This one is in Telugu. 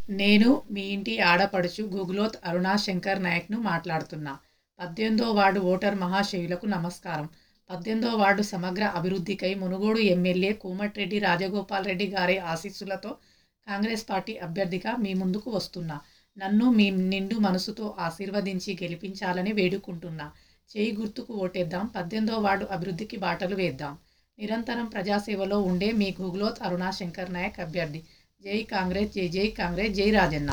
నేను మీ ఇంటి ఆడపడుచు గుగ్లోత్ అరుణా శంకర్ నాయక్ను మాట్లాడుతున్నా పద్దెనిమిదో వార్డు ఓటర్ మహాశయులకు నమస్కారం పద్దెనిమిదో వార్డు సమగ్ర అభివృద్ధికై మునుగోడు ఎమ్మెల్యే కోమటిరెడ్డి రాజగోపాల్ రెడ్డి గారి ఆశీస్సులతో కాంగ్రెస్ పార్టీ అభ్యర్థిగా మీ ముందుకు వస్తున్నా నన్ను మీ నిండు మనసుతో ఆశీర్వదించి గెలిపించాలని వేడుకుంటున్నా చేయి గుర్తుకు ఓటేద్దాం పద్దెనిమిదో వార్డు అభివృద్ధికి బాటలు వేద్దాం నిరంతరం ప్రజాసేవలో ఉండే మీ గుగ్లోత్ అరుణా శంకర్ నాయక్ అభ్యర్థి జై కాంగ్రెస్ జై జై కాంగ్రెస్ జై రాజన్న